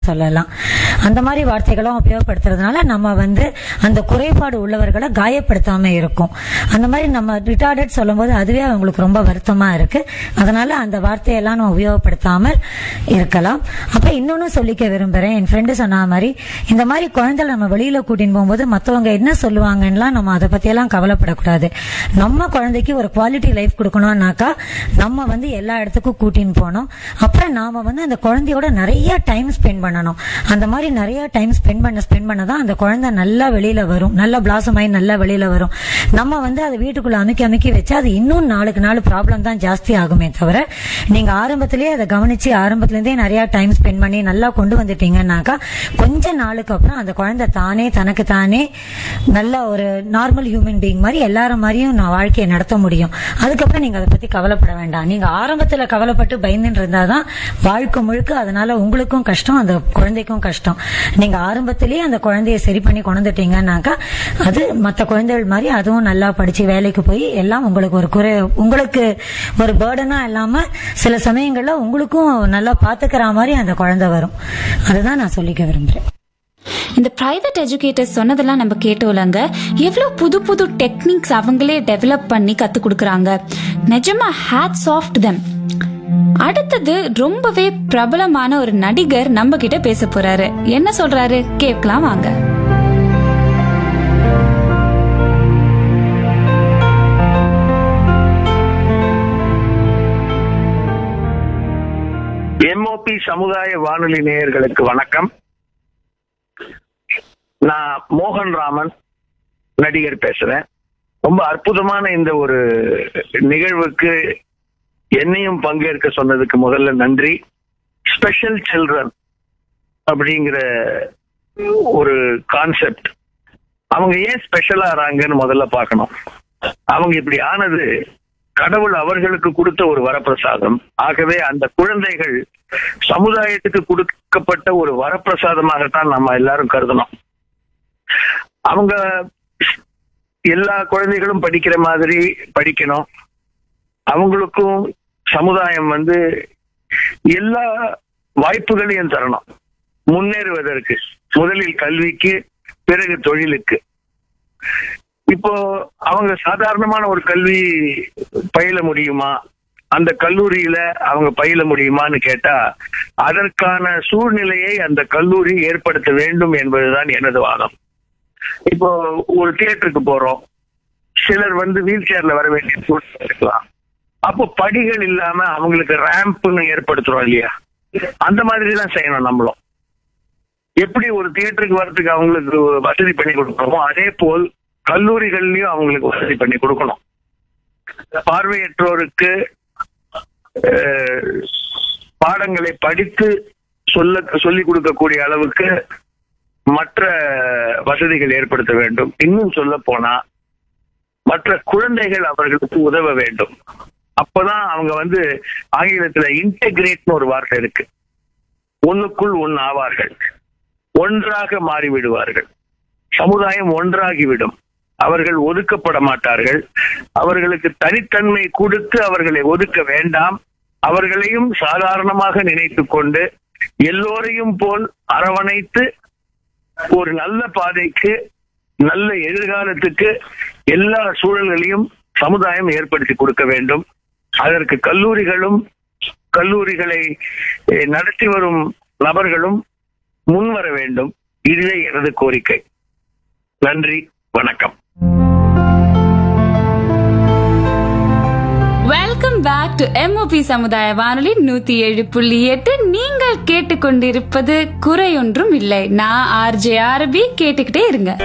சொல்லலாம் அந்த மாதிரி வார்த்தைகளும் உபயோகப்படுத்துறதுனால நம்ம வந்து அந்த குறைபாடு உள்ளவர்களை காயப்படுத்தாம இருக்கும் அந்த மாதிரி நம்ம ரிட்டார்டட் சொல்லும்போது அதுவே அவங்களுக்கு ரொம்ப வருத்தமா இருக்கு அதனால அந்த வார்த்தையெல்லாம் நம்ம உபயோகப்படுத்தாமல் இருக்கலாம் அப்ப இன்னொன்னு சொல்லிக்க விரும்புறேன் என் ஃப்ரெண்டு சொன்ன மாதிரி இந்த மாதிரி குழந்தைகளை நம்ம வெளியில கூட்டின்னு போகும்போது மத்தவங்க என்ன சொல்லுவாங்கலாம் நம்ம அதை பத்தியெல்லாம் கவலைப்படக்கூடாது நம்ம குழந்தைக்கு ஒரு குவாலிட்டி லைஃப் கொடுக்கணும்னாக்கா நம்ம வந்து எல்லா இடத்துக்கும் கூட்டின்னு போகணும் அப்புறம் நாம வந்து அந்த குழந்தையோட நிறைய டைம் ஸ்பெண்ட் பண்ணணும் அந்த மாதிரி நிறைய டைம் ஸ்பெண்ட் பண்ண ஸ்பெண்ட் பண்ண தான் அந்த குழந்தை நல்லா வெளியில வரும் நல்லா பிளாசம் ஆகி நல்லா வெளியில வரும் நம்ம வந்து அதை வீட்டுக்குள்ள அமைக்கி அமைக்கி வச்சா அது இன்னும் நாளுக்கு நாள் ப்ராப்ளம் தான் ஜாஸ்தி ஆகுமே தவிர நீங்க ஆரம்பத்திலேயே அதை கவனிச்சு ஆரம்பத்துல இருந்தே நிறைய டைம் ஸ்பெண்ட் பண்ணி நல்லா கொண்டு வந்துட்டீங்கன்னாக்கா கொஞ்ச நாளுக்கு அப்புறம் அந்த குழந்தை தானே தனக்கு தானே நல்ல ஒரு நார்மல் ஹியூமன் பீயிங் மாதிரி எல்லாரும் மாதிரியும் நான் வாழ்க்கையை நடத்த முடியும் அதுக்கப்புறம் நீங்க அதை பத்தி கவலைப்பட வேண்டாம் நீங்க ஆரம்பத்துல கவலைப்பட்டு பயந்துட்டு இருந்தாதான் வாழ்க்கை முழுக்க அதனால உங்களுக்கும் கஷ்டம் அந்த குழந்தைக்கும் கஷ்டம் நீங்க ஆரம்பத்திலேயே அந்த குழந்தைய சரி பண்ணி கொண்டுட்டீங்கன்னாக்கா அது மற்ற குழந்தைகள் மாதிரி அதுவும் நல்லா படிச்சு வேலைக்கு போய் எல்லாம் உங்களுக்கு ஒரு குறை உங்களுக்கு ஒரு பேர்டனா இல்லாம சில சமயங்கள்ல உங்களுக்கும் நல்லா பாத்துக்கிற மாதிரி அந்த குழந்தை வரும் அதுதான் நான் சொல்லிக்க விரும்புறேன் இந்த பிரைவேட் எஜுகேட்டர்ஸ் சொன்னதெல்லாம் நம்ம கேட்டோம்லங்க எவ்வளவு புது புது டெக்னிக்ஸ் அவங்களே டெவலப் பண்ணி கத்து கொடுக்கறாங்க நிஜமா ஹேட்ஸ் ஆஃப் தெம் அடுத்தது ரொம்பவே பிரபலமான ஒரு நடிகர் நம்ம கிட்ட பேச போறாரு என்ன சொல்றாரு கேட்கலாம் வாங்க எம்ஓபி சமுதாய வானொலி நேயர்களுக்கு வணக்கம் நான் மோகன் ராமன் நடிகர் பேசுறேன் ரொம்ப அற்புதமான இந்த ஒரு நிகழ்வுக்கு என்னையும் பங்கேற்க சொன்னதுக்கு முதல்ல நன்றி ஸ்பெஷல் சில்ட்ரன் அப்படிங்கிற ஒரு கான்செப்ட் அவங்க ஏன் ஸ்பெஷலா ஆறாங்கன்னு முதல்ல பார்க்கணும் அவங்க இப்படி ஆனது கடவுள் அவர்களுக்கு கொடுத்த ஒரு வரப்பிரசாதம் ஆகவே அந்த குழந்தைகள் சமுதாயத்துக்கு கொடுக்கப்பட்ட ஒரு வரப்பிரசாதமாகத்தான் நம்ம எல்லாரும் கருதணும் அவங்க எல்லா குழந்தைகளும் படிக்கிற மாதிரி படிக்கணும் அவங்களுக்கும் சமுதாயம் வந்து எல்லா வாய்ப்புகளையும் தரணும் முன்னேறுவதற்கு முதலில் கல்விக்கு பிறகு தொழிலுக்கு இப்போ அவங்க சாதாரணமான ஒரு கல்வி பயில முடியுமா அந்த கல்லூரியில அவங்க பயில முடியுமான்னு கேட்டா அதற்கான சூழ்நிலையை அந்த கல்லூரி ஏற்படுத்த வேண்டும் என்பதுதான் எனது வாதம் இப்போ ஒரு தியேட்டருக்கு போறோம் சிலர் வந்து வீல் சேர்ல வர வேண்டிய சூழ்நிலை இருக்கலாம் அப்போ படிகள் இல்லாம அவங்களுக்கு ரேம்ப்னு ஏற்படுத்துறோம் இல்லையா அந்த மாதிரி தான் செய்யணும் நம்மளும் எப்படி ஒரு தியேட்டருக்கு வர்றதுக்கு அவங்களுக்கு வசதி பண்ணி கொடுக்கணுமோ அதே போல் கல்லூரிகள்லயும் அவங்களுக்கு வசதி பண்ணி கொடுக்கணும் பார்வையற்றோருக்கு அஹ், பாடங்களை படித்து சொல்ல சொல்லிக் கொடுக்கக்கூடிய அளவுக்கு மற்ற வசதிகள் ஏற்படுத்த வேண்டும் இன்னும் சொல்ல போனா மற்ற குழந்தைகள் அவர்களுக்கு உதவ வேண்டும் அப்பதான் அவங்க வந்து ஆங்கிலத்துல இன்டெகிரேட்னு ஒரு வார்த்தை இருக்கு ஒண்ணுக்குள் ஒன்னு ஆவார்கள் ஒன்றாக மாறிவிடுவார்கள் சமுதாயம் ஒன்றாகிவிடும் அவர்கள் ஒதுக்கப்பட மாட்டார்கள் அவர்களுக்கு தனித்தன்மை கொடுத்து அவர்களை ஒதுக்க வேண்டாம் அவர்களையும் சாதாரணமாக நினைத்துக் கொண்டு எல்லோரையும் போல் அரவணைத்து ஒரு நல்ல பாதைக்கு நல்ல எதிர்காலத்துக்கு எல்லா சூழல்களையும் சமுதாயம் ஏற்படுத்தி கொடுக்க வேண்டும் அதற்கு கல்லூரிகளும் கல்லூரிகளை eh, நடத்தி வரும் நபர்களும் முன்வர வேண்டும் இதுவே எனது கோரிக்கை நன்றி வணக்கம் வெல்கம் பேக் டு எம்ஓபி சமுதாய வானொலி நூத்தி ஏழு புள்ளி எட்டு நீங்கள் கேட்டுக்கொண்டிருப்பது குறையொன்றும் இல்லை நான் ஆர்ஜே ஆர்பி கேட்டுக்கிட்டே இருங்க